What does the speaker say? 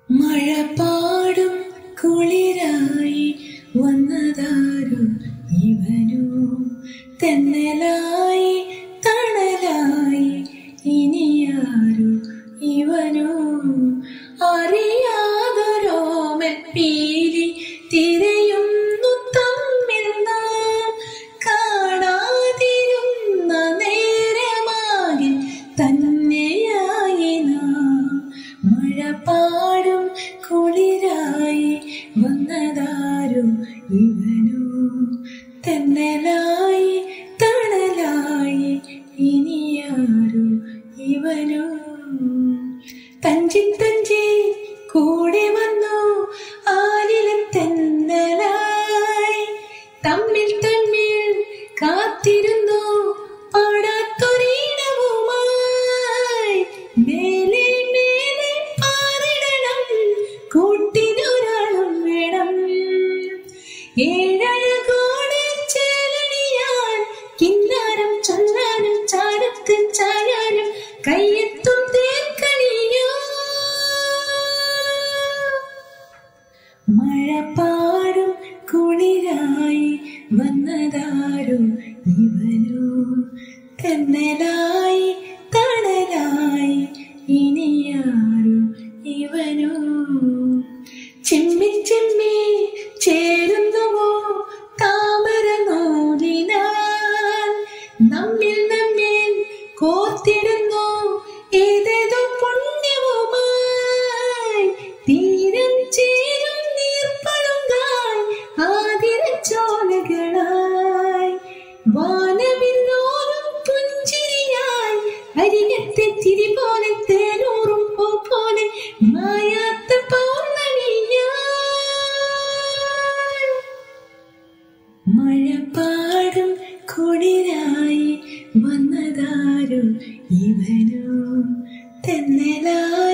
മഴ പാടും കുളിരായി വന്നതാരോ ഇവനോ തെന്നലായി തണലായി ഇനിയാരോ ഇവനോ അറിയാതൊരോമൽ പീലി തിരയുന്നു തമ്മിൽ നാം കാണാതിരുന്ന നേരമാകെ തന്നെയായി നാം മഴ പാടും കുളിരായി വന്നതാരോ ഇവനോ തെന്നലായി തണലായി ഇനിയാരോ ഇവനോ തഞ്ചി തഞ്ചി കൂടെ വന്നു ആലിലും തെന്നലായി തമ്മിൽ തമ്മിൽ കാത്തിരുന്നു പാടാത്തൊരീണവുമായി മേലെ മേലെ പാറിടണം കൂട്ടിനൊരാളും വേണം ഏഴഴകോടെ ചേലണിയാൻ കിന്നാരം ചൊല്ലാനും ചാരത്ത് ചായാനും കയ്യെത്തും തേക്കണിയോ മഴ പാടും കുളിരായി വന്നതാരോ ഇവനോ തെന്നലായി തണലായി ഇനിയാരോ ഇവനോ ചിമ്മി ചിമ്മി ചേരുന്നുവോ താമര നൂലിനാൽ നമ്മിൽ നമ്മിൽ കോർത്തിടുന്നു ഏതേതോ പുണ്യവുമായി തീരം ചേരും നീർപ്പളുങ്കായി ആതിരച്ചോലകളായി വാനവില്ലോരും പുഞ്ചിരിയായി അരികത്തെ തിരി പോലെ തേനൂറും പൂ പോലെ മായാത്ത പൗർണമിയായി മഴ പാടും കുളിരായി വന്നതാരോ ഇവനോ തെന്നലായി